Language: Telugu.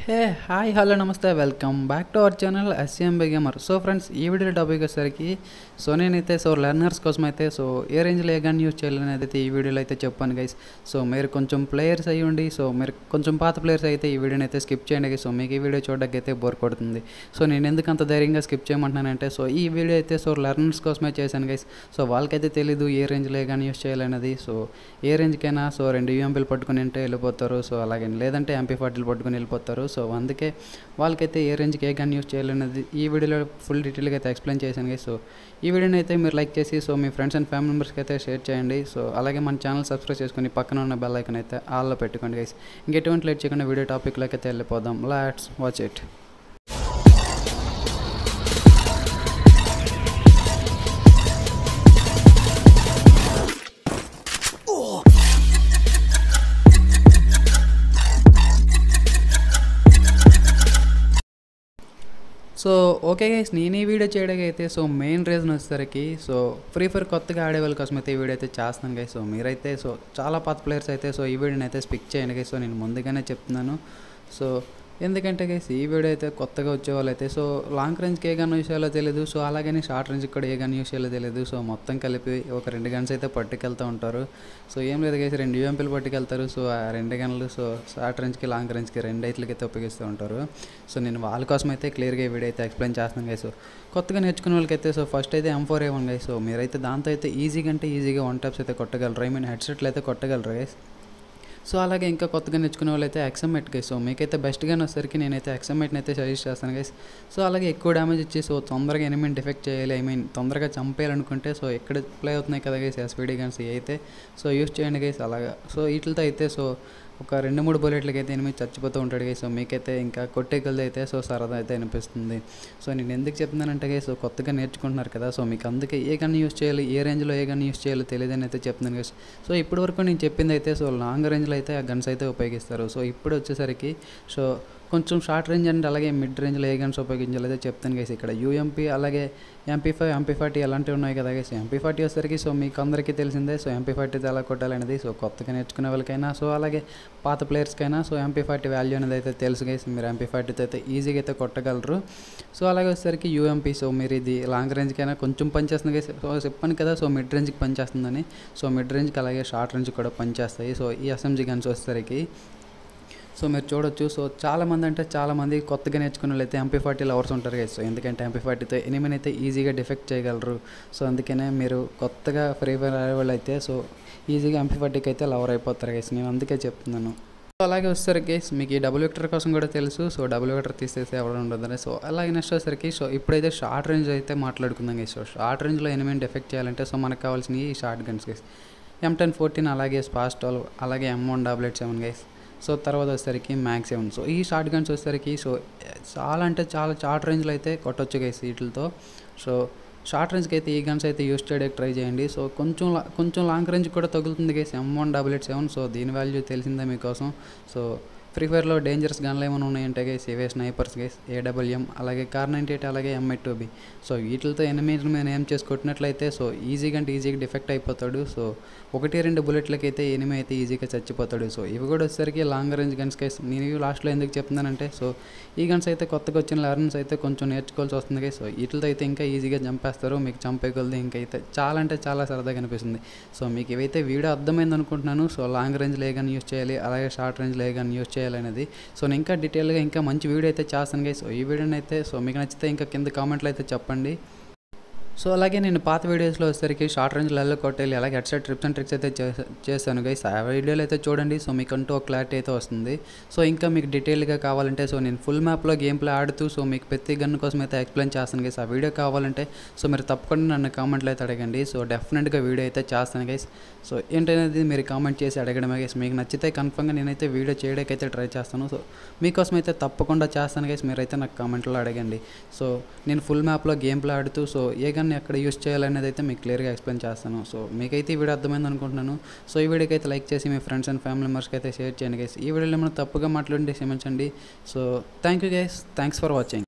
హే హాయ్ హలో నమస్తే welcome back to our channel S M gamer so friends ఈ వీడియో టాపిక్ వచ్చేసరికి సో నేనైతే సో లెర్నర్స్ కోసం అయితే సో ఏ రేంజ్లో ఏ గన్ యూజ్ చేయాలనేది అయితే ఈ వీడియోలో అయితే చెప్పాను గైస్ సో మీరు కొంచెం ప్లేయర్స్ అయ్యి ఉండి సో మీరు కొంచెం పాత ప్లేయర్స్ అయితే ఈ వీడియోని అయితే స్కిప్ చేయండి guys. సో మీకు ఈ వీడియో చూడడానికి అయితే బోర్ కొడుతుంది సో నేను ఎందుకు అంత ధైర్యంగా స్కిప్ చేయమంటున్నానంటే సో ఈ వీడియో అయితే సో లెర్నర్స్ కోసమే చేశాను గైస్ సో వాళ్ళకైతే తెలీదు ఏ రేంజ్లో ఏ గన్ యూజ్ చేయాలనేది సో ఏ రేంజ్కైనా సో రెండు యూఎంపీలు పట్టుకుని ఉంటే వెళ్ళిపోతారు సో అలాగే లేదంటే ఎంపీ ఫార్టీలు పట్టుకుని వెళ్ళిపోతారు సో అందుకే వాళ్ళకైతే ఏ రేంజ్కి ఏ గన్ యూజ్ చేయాలనేది ఈ వీడియోలో ఫుల్ డీటెయిల్గా అయితే ఎక్స్ప్లెయిన్ చేశాను guys. సో ఈ వీడియోని అయితే మీరు లైక్ చేసి సో మీ ఫ్రెండ్స్ అండ్ ఫ్యామిలీ మెంబర్స్కి అయితే షేర్ చేయండి సో అలాగే మన ఛానల్ సబ్స్క్రైబ్ చేసుకుని పక్కన ఉన్న బెల్ ఐకన్ అయితే ఆల్లో పెట్టుకోండి గైస్ ఇంకెటువంటి లేట్ చేయకుండా వీడియో టాపిక్లోకి అయితే వెళ్ళిపోదాం let's watch it so okay guys నేను ఈ వీడియో చేయడానికి అయితే సో మెయిన్ రీజన్ వచ్చేసరికి సో ఫ్రీ ఫైర్ కొత్తగా ఆడే వాళ్ళ కోసం అయితే ఈ వీడియో అయితే చేస్తున్నాను గైస్ సో మీరైతే సో చాలా పాత ప్లేయర్స్ అయితే సో ఈ వీడియోని అయితే స్పిక్ చేయండి గైస్ సో నేను ముందుగానే చెప్తున్నాను సో ఎందుకంటే గైస్ ఈ వీడియో అయితే కొత్తగా వచ్చే వాళ్ళు అయితే సో లాంగ్ రేంజ్కి ఏ గన్ యూస్ చేయాలో తెలియదు సో అలాగని షార్ట్ రేంజ్కి కూడా ఏ గన్ యూస్ చేయాలో తెలియదు సో మొత్తం కలిపి ఒక రెండు గన్స్ అయితే పట్టుకెళ్తూ ఉంటారు సో ఏం లేదు గైస్ రెండు యూఎంపీలు పట్టుకెళ్తారు సో ఆ రెండు గన్లు సో షార్ట్ రేంజ్కి లాంగ్ రేంజ్కి రెండు ఐట్లకి అయితే ఉపయోగిస్తూ ఉంటారు సో నేను వాళ్ళ కోసం అయితే క్లియర్గా ఈ వీడియో అయితే ఎక్స్ప్లెయిన్ చేస్తున్నాను గైస్ సో కొత్తగా నేర్చుకునే వాళ్ళకైతే సో ఫస్ట్ అయితే M four A one guys so మీరైతే దాంతో అయితే ఈజీగా అంటే ఈజీగా వన్ టైప్స్ అయితే కొట్టగలరు ఐ మీన్ హెడ్సెట్లు అయితే కొట్టగలరు గైస్ సో అలాగే ఇంకా కొత్తగా నేర్చుకునే వాళ్ళైతే ఎక్సమెట్ గైస్ సో మీకైతే బెస్ట్గా వచ్చేసరికి నేనైతే ఎక్సమెట్ని అయితే సజెస్ట్ చేస్తాను గైస్ సో అలాగే ఎక్కువ డ్యామేజ్ ఇచ్చి సో తొందరగా ఎనిమిది డిఫెక్ట్ చేయాలి ఐ మీన్ తొందరగా చంపేయాలనుకుంటే సో ఎక్కడ ప్లే అవుతున్నాయి కదా గైస్ ఎస్పీడీ గన్స్ అయితే సో యూస్ చేయండి గైస్ అలాగా సో వీటితో అయితే సో ఒక రెండు మూడు బుల్లెట్లకి అయితే ఎనిమిది చచ్చిపోతూ ఉంటాడు గైస్ సో మీకైతే ఇంకా కొట్టే కొద్ది అయితే సో సరదా అయితే అనిపిస్తుంది సో నేను ఎందుకు చెప్తున్నానంటే గైస్ సో కొత్తగా నేర్చుకుంటున్నారు కదా సో మీకు అందుకే ఏ గన్ యూస్ చేయాలి ఏ రేంజ్లో ఏ గన్ యూస్ చేయాలో తెలియదని అయితే చెప్తున్నాను గైస్ సో ఇప్పటి వరకు నేను చెప్పింది అయితే సో లాంగ్ రేంజ్లో అయితే ఆ గన్స్ అయితే ఉపయోగిస్తారు సో ఇప్పుడు వచ్చేసరికి సో కొంచెం షార్ట్ రేంజ్ అండ్ అలాగే మిడ్ రేంజ్లో ఏ గన్స్ ఉపయోగించాలో అయితే చెప్తాను గైస్ ఇక్కడ యూఎంపీ అలాగే ఎంపీ ఫైవ్ ఎంపీ ఫార్టీ అలాంటివి ఉన్నాయి కదా గైస్ ఎంపీ ఫార్టీ వచ్చేసరికి సో మీకు అందరికీ తెలిసిందే సో ఎంపీ ఫార్టీతో ఎలా కొట్టాలనేది సో కొత్తగా నేర్చుకునే వాళ్ళకైనా సో అలాగే పాత ప్లేయర్స్కైనా సో ఎంపీ ఫార్టీ వాల్యూ అనేది అయితే తెలుసు గైస్ మీరు ఎంపీ ఫార్టీతో అయితే ఈజీగా అయితే కొట్టగలరు సో అలాగే వచ్చేసరికి యూఎంపీ సో మీరు ఇది లాంగ్ రేంజ్కైనా కొంచెం పనిచేస్తుంది గైస్ సో చెప్పాను కదా సో మిడ్ రేంజ్కి పనిచేస్తుందని సో మిడ్ రేంజ్కి అలాగే షార్ట్ రేంజ్కి కూడా పనిచేస్తాయి సో ఈ ఎస్ఎంజీ గన్స్ వచ్చేసరికి సో మీరు చూడొచ్చు సో చాలామంది అంటే చాలామంది కొత్తగా నేర్చుకున్న వాళ్ళైతే ఎంపీ ఫార్టీ లవర్స్ ఉంటారు కదా సో ఎందుకంటే ఎంపీ ఫార్టీతో ఎనిమిది అయితే ఈజీగా డిఫెక్ట్ చేయగలరు సో అందుకనే మీరు కొత్తగా ఫ్రీ ఫైర్ ఆడే వాళ్ళు అయితే సో ఈజీగా ఎంపీ ఫార్టీకి అయితే లవర్ అయిపోతారు గైస్ నేను అందుకే చెప్తున్నాను సో అలాగే వచ్చేసరికి గైస్ మీకు ఈ డబుల్ వెక్టర్ కోసం కూడా తెలుసు సో డబుల్ వెక్టర్ తీసేస్తే ఎవరు ఉండదని సో అలాగే నెక్స్ట్ వచ్చేసరికి సో ఇప్పుడైతే షార్ట్ రేంజ్ అయితే మాట్లాడుకుందాం గైస్ సో షార్ట్ రేంజ్లో ఎనిమిది డిఫెక్ట్ చేయాలంటే సో మనకు కావాల్సినవి ఈ short guns guys M ten fourteen అలాగే స్పాస్ ట్వెల్వ్ అలాగే M one double eight seven guys so తర్వాత వచ్చేసరికి మ్యాక్స్ సెవెన్ సో ఈ షార్ట్ గన్స్ వచ్చేసరికి సో చాలా అంటే చాలా షార్ట్ రేంజ్లో అయితే కొట్టొచ్చు గైస్ వీటితో సో షార్ట్ రేంజ్కి అయితే ఈ గన్స్ అయితే యూస్ చేయడానికి ట్రై చేయండి సో కొంచెం లా- కొంచెం లాంగ్ రేంజ్ కూడా తగులుతుంది guys M one double eight seven so దీని వాల్యూ తెలిసిందే మీకోసం సో ఫ్రీ ఫైర్లో డేంజరస్ గన్లు ఏమైనా ఉన్నాయంటే గైస్ ఇవే స్నైపర్స్ గైస్ ఏడబ్ల్యూఎం అలాగే కార్ నైంటీ ఎయిట్ అలాగే ఎంఐ టూ బి సో వీటితో ఎనిమిది మీద ఏం చేసి కొట్టినట్లయితే సో ఈజీగా అంటే ఈజీగా డిఫెక్ట్ అయిపోతాడు సో ఒకటి రెండు బుల్లెట్లకి అయితే ఎనిమి అయితే ఈజీగా చచ్చిపోతాడు సో ఇవి కూడా వచ్చేసరికి లాంగ్ రేంజ్ గన్స్ గైస్ నేను ఇవి లాస్ట్లో ఎందుకు చెప్తున్నానంటే సో ఈ గన్స్ అయితే కొత్తగా వచ్చిన లెర్నర్స్ అయితే కొంచెం నేర్చుకోవాల్సి వస్తుంది గైస్ సో వీటితో అయితే ఇంకా ఈజీగా చంపేస్తారు మీకు చంపే కొలది ఇంకైతే చాలా అంటే చాలా సరదాగా అనిపిస్తుంది సో మీకు ఇవైతే వీడియో అర్థమైంది అనుకుంటున్నాను సో లాంగ్ రేంజ్లో ఏ గన్ యూస్ చేయాలి అలాగే షార్ట్ రేంజ్లో ఏ గన్ యూస్ చేయాలనేది సో నేను ఇంకా డీటెయిల్గా ఇంకా మంచి వీడియో అయితే చేస్తాను గైస్ సో ఈ వీడియోని అయితే సో మీకు నచ్చితే ఇంకా కింద కామెంట్లో అయితే చెప్పండి సో అలాగే నేను పాత వీడియోస్లో వచ్చేసరికి షార్ట్ రేంజ్ లెల్లో కొట్టేయాలి అలాగే హెడ్సెట్ ట్రిప్స్ అండ్ ట్రిక్స్ అయితే చేసా- చేశాను గైస్ ఆ వీడియోలు అయితే చూడండి సో మీకు అంటూ ఒక క్లారిటీ అయితే వస్తుంది సో ఇంకా మీకు డీటెయిల్గా కావాలంటే సో నేను ఫుల్ మ్యాప్లో గేమ్ ప్లే ఆడుతూ సో మీకు ప్రతి గన్ కోసం అయితే ఎక్స్ప్లెయిన్ చేస్తాను గైస్ ఆ వీడియో కావాలంటే సో మీరు తప్పకుండా నన్ను కామెంట్లో అయితే అడగండి సో డెఫినెట్గా వీడియో అయితే చేస్తాను గైస్ సో ఏంటనేది మీరు కామెంట్ చేసి అడగడమే గైస్ మీకు నచ్చితే కన్ఫర్మ్గా నేనైతే వీడియో చేయడానికి అయితే ట్రై చేస్తాను సో మీకోసం అయితే తప్పకుండా చేస్తాను గైస్ మీరైతే నాకు కామెంట్లో అడగండి సో నేను ఫుల్ మ్యాప్లో గేమ్ ప్లే ఆడుతూ సో ఏ గన్ ఎక్కడ యూస్ చేయాలనేది అయితే మీకు క్లియర్గా ఎక్స్ప్లెయిన్ చేస్తాను సో మీకైతే ఈ వీడియో అర్థమైంది అనుకుంటున్నాను సో ఈ వీడియోకి అయితే లైక్ చేసి మీ ఫ్రెండ్స్ అండ్ ఫ్యామిలీ మెంబర్స్కి అయితే షేర్ చేయండి గైస్ ఈ వీడియోలో ఏమైనా తప్పుగా మాట్లాడి క్షమించండి so thank you guys thanks for watching